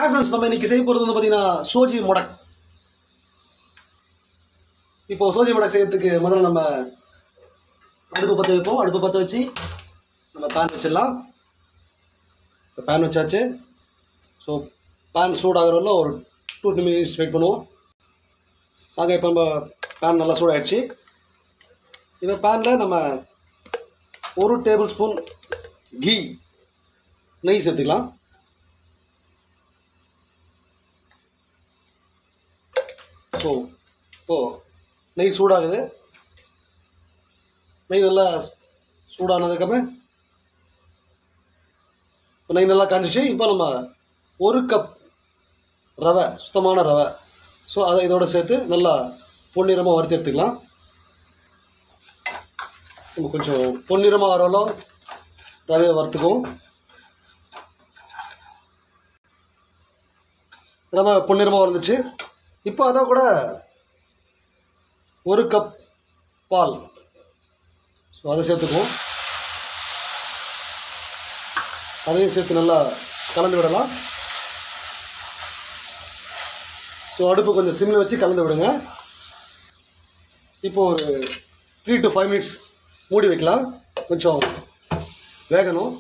hi friends நம்ம இன்னைக்கு செய்ய போகிறது வந்து பார்த்தீங்கன்னா சோஜி முடக் இப்போ சோஜி முடக் செய்யறதுக்கு முதல்ல நம்ம அடுப்பு பற்ற வைப்போம் அடுப்பு பற்ற வச்சு நம்ம பேன் வச்சிடலாம் இப்போ பேன் வச்சாச்சு ஸோ பேன் சூடாகிறவரில் ஒரு டூ டூ மினிட்ஸ் வெயிட் பண்ணுவோம் வாங்க இப்போ நம்ம பேன் நல்லா சூடாயிடுச்சு இப்போ பேனில் நம்ம ஒரு டேபிள் ஸ்பூன் கீ நெய் சேர்த்துக்கலாம் ஸோ இப்போது நெய் சூடாகுது நெய் நல்லா சூடானதுக்கப்புறம் இப்போ நெய் நல்லா காஞ்சிச்சு இப்போ நம்ம ஒரு கப் ரவை சுத்தமான ரவை ஸோ அதை இதோட சேர்த்து நல்லா பொன்னிறமாக வறுத்து எடுத்துக்கலாம் நம்ம கொஞ்சம் பொன்னிறமாக வரவளோ ரவையை வறுத்துக்குவோம் ரவை பொன்னிறமாக வந்துச்சு இப்போ அதை கூட ஒரு கப் பால் ஸோ அதை சேர்த்துக்குவோம் அதையும் சேர்த்து நல்லா கலந்து விடலாம் ஸோ அடுப்பு கொஞ்சம் சிம்மில் வச்சு கலந்து விடுங்க இப்போ ஒரு த்ரீ டு ஃபைவ் மினிட்ஸ் மூடி வைக்கலாம் கொஞ்சம் வேகணும்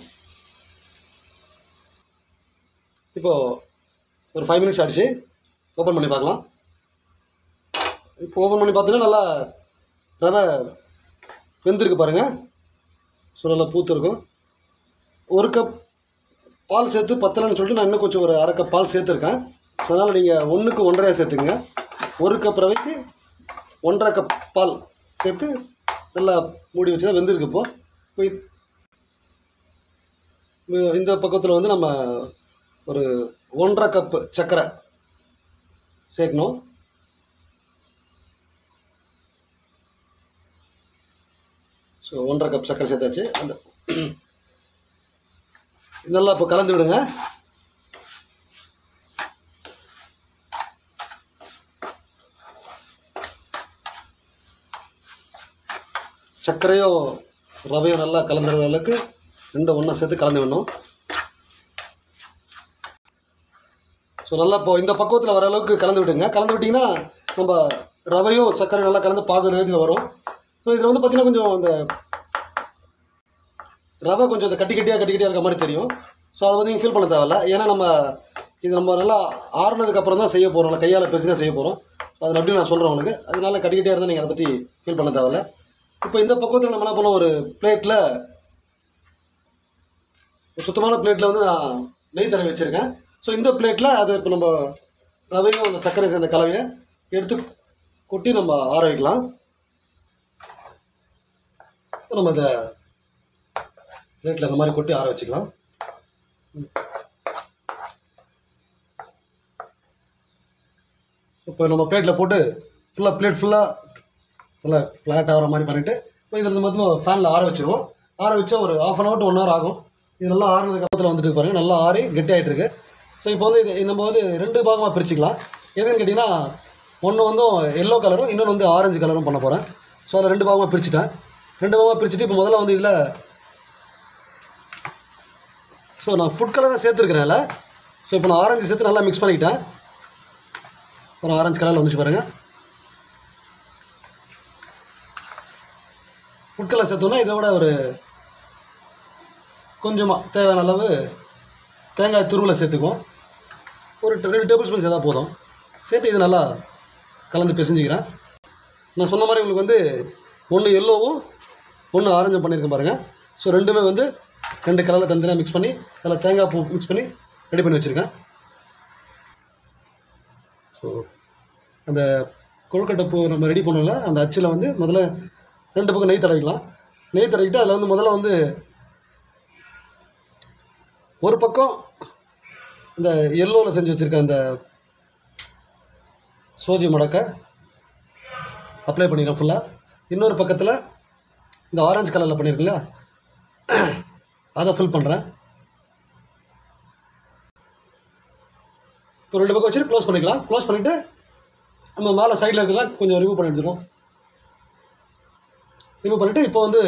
இப்போது ஒரு ஃபைவ் மினிட்ஸ் ஆகிடுச்சு ஓப்பன் பண்ணி பார்க்கலாம் இப்போ ஓப்பன் பண்ணி பார்த்தீங்கன்னா நல்லா ரவை வெந்திருக்கு பாருங்கள் ஸோ நல்லா பூத்து இருக்கும் ஒரு கப் பால் சேர்த்து பத்தலைன்னு சொல்லிட்டு நான் இன்னும் கொஞ்சம் ஒரு அரை கப் பால் சேர்த்துருக்கேன் ஸோ அதனால் நீங்கள் ஒன்றுக்கு ஒன்றரையாக சேர்த்துங்க ஒரு கப் ரவைக்கு ஒன்றரை கப் பால் சேர்த்து நல்லா மூடி வச்சுதான் வெந்திருக்கு இப்போ இப்போ இ- இந்த- இந்த பக்கத்தில் வந்து நம்ம ஒரு ஒன்றரை கப்பு சர்க்கரை சேர்க்கணும் ஸோ ஒன்றரை கப் சர்க்கரை சேர்த்தாச்சு அந்த நல்லா இப்போ கலந்து விடுங்க சர்க்கரையும் ரவையும் நல்லா கலந்துற அளவுக்கு ரெண்டும் ஒன்றா சேர்த்து கலந்து விடணும் ஸோ நல்லா இப்போ இந்த பக்குவத்தில் வர அளவுக்கு கலந்து விட்டுங்க கலந்து விட்டிங்கன்னா நம்ம ரவையும் சர்க்கரையும் நல்லா கலந்து பாகு ரேஞ்சில் வரும் ஸோ இதில் வந்து பார்த்திங்கன்னா கொஞ்சம் அந்த ரவை கொஞ்சம் இந்த கட்டி கட்டியாக கட்டி கட்டியாக இருக்க மாதிரி தெரியும் ஸோ அதை வந்து நீங்கள் ஃபீல் பண்ண தேவையில்ல ஏன்னா நம்ம இது நம்ம நல்லா ஆறுனதுக்கப்புறம் தான் செய்ய போகிறோம் கையால் பேசி தான் செய்ய போகிறோம் அதில் அப்படி நான் சொல்கிறேன் உங்களுக்கு அதனால கட்டி கட்டியாக இருந்தால் நீங்கள் அதை பற்றி ஃபீல் பண்ண தேவையில்ல இப்போ இந்த பக்குவத்தில் நம்ம என்ன பண்ணோம் ஒரு பிளேட்டில் ஒரு சுத்தமான பிளேட்டில் வந்து நான் நெய் தடவி வச்சுருக்கேன் ஸோ இந்த பிளேட்டில் அதை இப்போ நம்ம ரவையும் அந்த சர்க்கரை சேர்ந்த கலவையை எடுத்து கொட்டி நம்ம ஆற வைக்கலாம் இப்போ நம்ம இதை பிளேட்டில் இந்த மாதிரி கொட்டி ஆற வச்சுக்கலாம் இப்போ நம்ம பிளேட்டில் போட்டு ஃபுல்லாக பிளேட் ஃபுல்லாக நல்லா ஃப்ளாட் ஆகிற மாதிரி பண்ணிவிட்டு இப்போ இதில் இருந்து மொத்தமாக ஃபேனில் ஆற வச்சுருவோம் ஆற வச்சா ஒரு half an hour to one hour ஆகும் இது நல்லா ஆறுனதுக்கு அப்புறத்தில் வந்துட்டு பாருங்க நல்லா ஆறி கெட்டி ஆகிட்டு இருக்கு ஸோ இப்போ வந்து இது நம்ம வந்து ரெண்டு பாகமாக பிரிச்சுக்கலாம் எதுன்னு கேட்டிங்கன்னா ஒன்று வந்து எல்லோ கலரும் இன்னொன்று வந்து ஆரஞ்சு கலரும் பண்ண போகிறேன் ஸோ அதில் ரெண்டு பாகமாக பிரிச்சுட்டேன் ரெண்டு பாகமாக பிரிச்சுட்டு இப்போ முதல்ல வந்து இதில் ஸோ நான் ஃபுட் கலரை சேர்த்துருக்கிறேன்ல ஸோ இப்போ நான் ஆரஞ்சு சேர்த்து நல்லா மிக்ஸ் பண்ணிக்கிட்டேன் ஒரு ஆரஞ்சு கலரில் வந்துச்சு பாருங்கள் ஃபுட் கலர் சேர்த்தோன்னா இதோட ஒரு கொஞ்சமாக தேவையான அளவு தேங்காய் துருவில் சேர்த்துக்குவோம் ஒரு ட- ரெண்டு டேபிள் ஸ்பூன் சேர்த்தா போதும் சேர்த்து இது நல்லா கலந்து பிசைஞ்சிக்கிறேன் நான் சொன்ன மாதிரி உங்களுக்கு வந்து ஒன்று எல்லோவும் ஒன்று ஆரஞ்சும் பண்ணியிருக்கேன் பாருங்கள் ஸோ ரெண்டுமே வந்து ரெண்டு கலரில் தனித்தனியாக மிக்ஸ் பண்ணி அதில் தேங்காய் பூ மிக்ஸ் பண்ணி ரெடி பண்ணி வச்சுருக்கேன் ஸோ அந்த கொழுக்கட்டை பூ நம்ம ரெடி பண்ணல அந்த அச்சில் வந்து முதல்ல ரெண்டு பக்கம் நெய் தடவிக்கலாம் நெய் தடவிட்டு அதில் வந்து முதல்ல வந்து ஒரு பக்கம் இந்த எல்லோவில் செஞ்சு வச்சுருக்க அந்த சோஜி மடக்கை அப்ளை பண்ணிடுறேன் ஃபுல்லாக இன்னொரு பக்கத்தில் இந்த ஆரஞ்சு கலரில் பண்ணியிருக்கீங்களா அதை ஃபில் பண்ணுறேன் இப்போ ரெண்டு பக்கம் வச்சுட்டு க்ளோஸ் பண்ணிக்கலாம் க்ளோஸ் பண்ணிவிட்டு நம்ம மேலே சைடில் இருக்கலாம் கொஞ்சம் ரிமூவ் பண்ணி எடுத்துருவோம் ரிமூவ் பண்ணிவிட்டு இப்போ வந்து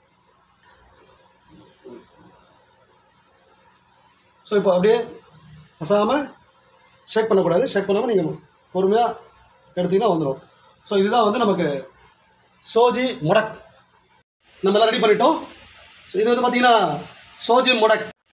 ஸோ இப்போ அப்படியே அசாமல் ஷேக் பண்ணக்கூடாது ஷேக் பண்ணாமல் நீங்கள் பொறுமையாக எடுத்தீங்கன்னா வந்துடும் ஸோ இதுதான் வந்து நமக்கு சோஜி முடக் நம்ம எல்லாம் ரெடி பண்ணிட்டோம் ஸோ இது வந்து பார்த்தீங்கன்னா சோஜி முடக்